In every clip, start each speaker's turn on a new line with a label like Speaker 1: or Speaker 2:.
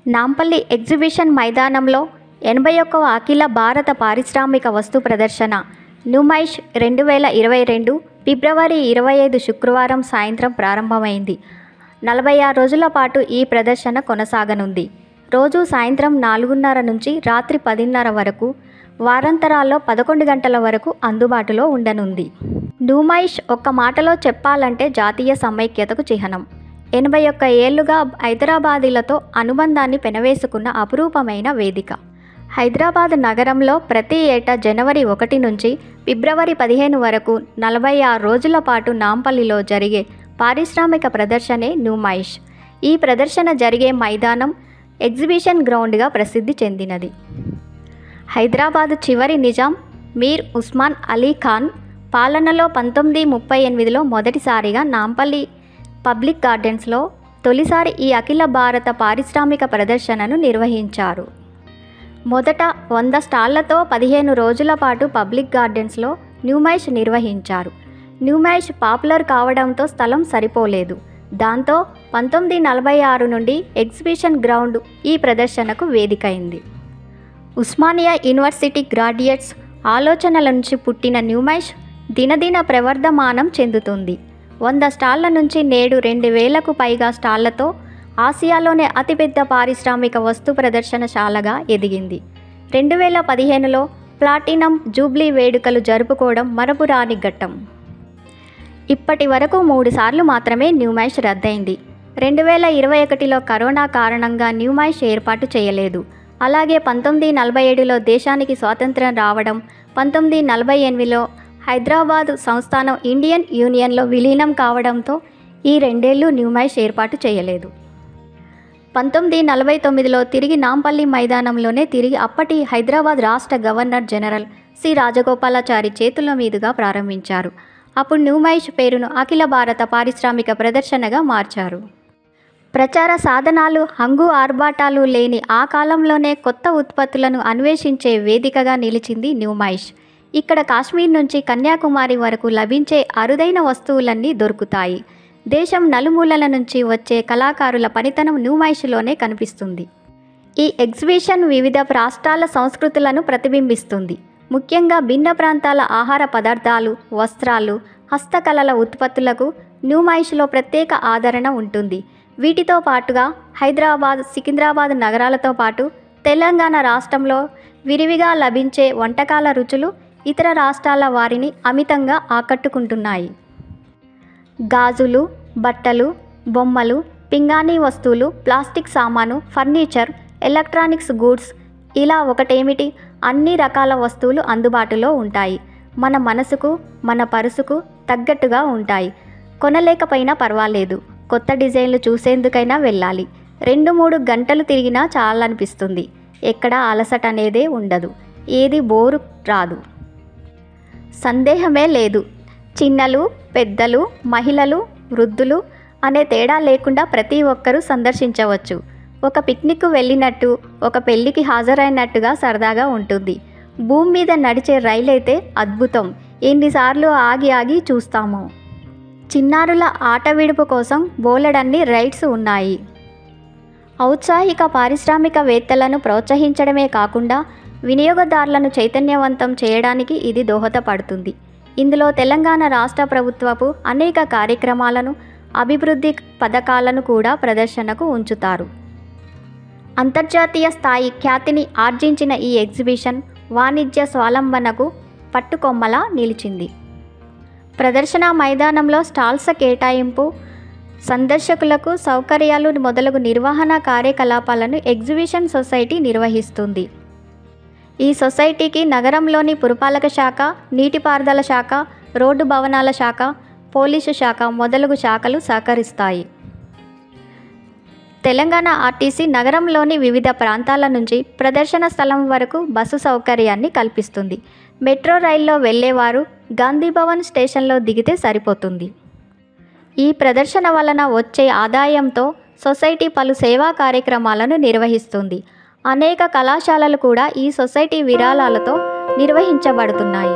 Speaker 1: Nampally exhibition మైదానంలో ఎనభై ఒక్కవ అఖిల భారత పారిశ్రామిక వస్తు ప్రదర్శన నుమైష్ రెండు వేల ఇరవై రెండు ఫిబ్రవరి ఇరవై ఐదు శుక్రవారం సాయంత్రం ప్రారంభమైంది నలభై ఆరు రోజుల పాటు ఈ ప్రదర్శన కొనసాగనుంది రోజు సాయంత్రం నాలుగున్నర నుంచి రాత్రి పదిన్నర వరకు వారాంతరాల్లో పదకొండు గంటల వరకు అందుబాటులో ఉండనుంది నూమైష్ ఒక్క మాటలో చెప్పాలంటే జాతీయ సమైక్యతకు చిహ్నం ఎనభై ఒక్క ఏళ్లుగా హైదరాబాదీలతో అనుబంధాన్ని పెనవేసుకున్న అపురూపమైన వేదిక హైదరాబాద్ నగరంలో ప్రతి ఏటా జనవరి ఒకటి నుంచి ఫిబ్రవరి పదిహేను వరకు నలభై ఆరు రోజుల పాటు నాంపల్లిలో జరిగే పారిశ్రామిక ప్రదర్శనే న్యూమైష్ ఈ ప్రదర్శన జరిగే మైదానం ఎగ్జిబిషన్ గ్రౌండ్గా ప్రసిద్ధి చెందినది హైదరాబాద్ చివరి నిజాం మీర్ ఉస్మాన్ అలీ ఖాన్ పాలనలో పంతొమ్మిది ముప్పై ఎనిమిదిలో మొదటిసారిగా నాంపల్లి పబ్లిక్ గార్డెన్స్లో తొలిసారి ఈ అఖిల భారత పారిశ్రామిక ప్రదర్శనను నిర్వహించారు మొదట వంద స్టాళ్లతో పదిహేను రోజుల పాటు పబ్లిక్ గార్డెన్స్లో న్యూమైష్ నిర్వహించారు న్యూమైష్ పాపులర్ కావడంతో స్థలం సరిపోలేదు దాంతో పంతొమ్మిది నలభై ఆరు నుండి ఎగ్జిబిషన్ గ్రౌండ్ ఈ ప్రదర్శనకు వేదికైంది ఉస్మానియా యూనివర్సిటీ గ్రాడ్యుయేట్స్ ఆలోచనల నుంచి పుట్టిన న్యూమైష్ దినదిన ప్రవర్ధమానం చెందుతుంది వంద స్టాళ్ల నుంచి నేడు రెండు వేలకు పైగా స్టాళ్లతో ఆసియాలోనే అతిపెద్ద పారిశ్రామిక వస్తు ప్రదర్శనశాలగా ఎదిగింది రెండు వేల పదిహేనులో ప్లాటినం జూబ్లీ వేడుకలు జరుపుకోవడం మరపురాని ఘట్టం ఇప్పటి వరకు మూడుసార్లు మాత్రమే న్యూమైష్ రద్దయింది రెండు వేల ఇరవై ఒకటిలో కరోనా కారణంగా న్యూమైష్ ఏర్పాటు చేయలేదు అలాగే పంతొమ్మిది నలభై ఏడులో దేశానికి స్వాతంత్రం రావడం పంతొమ్మిది నలభై ఎనిమిదిలో హైదరాబాద్ సంస్థానం ఇండియన్ యూనియన్లో విలీనం కావడంతో ఈ రెండేళ్లు న్యూమైష్ ఏర్పాటు చేయలేదు పంతొమ్మిది నలభై తొమ్మిదిలో తిరిగి నాంపల్లి మైదానంలోనే తిరిగి అప్పటి హైదరాబాద్ రాష్ట్ర గవర్నర్ జనరల్ సి రాజగోపాలాచారి చేతుల మీదుగా ప్రారంభించారు అప్పుడు న్యూమైష్ పేరును అఖిల భారత పారిశ్రామిక ప్రదర్శనగా మార్చారు ప్రచార సాధనాలు హంగు ఆర్భాటాలు లేని ఆ కాలంలోనే కొత్త ఉత్పత్తులను అన్వేషించే వేదికగా నిలిచింది న్యూమైష్ ఇక్కడ కాశ్మీర్ నుంచి కన్యాకుమారి వరకు లభించే అరుదైన వస్తువులన్నీ దొరుకుతాయి దేశం నలుమూలల నుంచి వచ్చే కళాకారుల పనితనం న్యూమైష్లోనే కనిపిస్తుంది ఈ ఎగ్జిబిషన్ వివిధ రాష్ట్రాల సంస్కృతులను ప్రతిబింబిస్తుంది ముఖ్యంగా భిన్న ప్రాంతాల ఆహార పదార్థాలు వస్త్రాలు హస్తకళల ఉత్పత్తులకు న్యూమైష్లో ప్రత్యేక ఆదరణ ఉంటుంది వీటితో పాటుగా హైదరాబాద్ సికింద్రాబాద్ నగరాలతో పాటు తెలంగాణ రాష్ట్రంలో విరివిగా లభించే వంటకాల రుచులు ఇతర రాష్ట్రాల వారిని అమితంగా ఆకట్టుకుంటున్నాయి గాజులు బట్టలు బొమ్మలు పింగాణీ వస్తువులు ప్లాస్టిక్ సామాను ఫర్నిచర్ ఎలక్ట్రానిక్స్ గూడ్స్ ఇలా ఒకటేమిటి అన్ని రకాల వస్తువులు అందుబాటులో ఉంటాయి మన మనసుకు మన పరుసుకు తగ్గట్టుగా ఉంటాయి కొనలేకపోయినా పర్వాలేదు కొత్త డిజైన్లు చూసేందుకైనా వెళ్ళాలి రెండు మూడు గంటలు తిరిగినా చాలనిపిస్తుంది ఎక్కడ అలసట అనేదే ఉండదు ఏది బోరు రాదు సందేహమే లేదు చిన్నలు పెద్దలు మహిళలు వృద్ధులు అనే తేడా లేకుండా ప్రతి ఒక్కరూ సందర్శించవచ్చు ఒక పిక్నిక్ వెళ్ళినట్టు ఒక పెళ్ళికి హాజరైనట్టుగా సరదాగా ఉంటుంది భూమి మీద నడిచే రైలు అయితే అద్భుతం ఎన్నిసార్లు ఆగి ఆగి చూస్తాము చిన్నారుల ఆట విడుపు కోసం బోలెడన్ని రైడ్స్ ఉన్నాయి ఔత్సాహిక పారిశ్రామికవేత్తలను ప్రోత్సహించడమే కాకుండా వినియోగదారులను చైతన్యవంతం చేయడానికి ఇది దోహదపడుతుంది ఇందులో తెలంగాణ రాష్ట్ర ప్రభుత్వపు అనేక కార్యక్రమాలను అభివృద్ధి పథకాలను కూడా ప్రదర్శనకు ఉంచుతారు అంతర్జాతీయ స్థాయి ఖ్యాతిని ఆర్జించిన ఈ ఎగ్జిబిషన్ వాణిజ్య స్వాలంబనకు పట్టుకొమ్మలా నిలిచింది ప్రదర్శన మైదానంలో స్టాల్స్ కేటాయింపు సందర్శకులకు సౌకర్యాలు మొదలగు నిర్వహణ కార్యకలాపాలను ఎగ్జిబిషన్ సొసైటీ నిర్వహిస్తుంది ఈ సొసైటీకి నగరంలోని పురపాలక శాఖ నీటిపారుదల శాఖ రోడ్డు భవనాల శాఖ పోలీసు శాఖ మొదలగు శాఖలు సహకరిస్తాయి తెలంగాణ ఆర్టీసీ నగరంలోని వివిధ ప్రాంతాల నుంచి ప్రదర్శన స్థలం వరకు బస్సు సౌకర్యాన్ని కల్పిస్తుంది మెట్రో రైల్లో వెళ్ళేవారు గాంధీభవన్ స్టేషన్లో దిగితే సరిపోతుంది ఈ ప్రదర్శన వలన వచ్చే ఆదాయంతో సొసైటీ పలు సేవా కార్యక్రమాలను నిర్వహిస్తుంది అనేక కళాశాలలు కూడా ఈ సొసైటీ విరాళాలతో నిర్వహించబడుతున్నాయి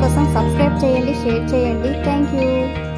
Speaker 1: కోసం సబ్స్క్రైబ్ చేయండి షేర్ చేయండి థ్యాంక్ యూ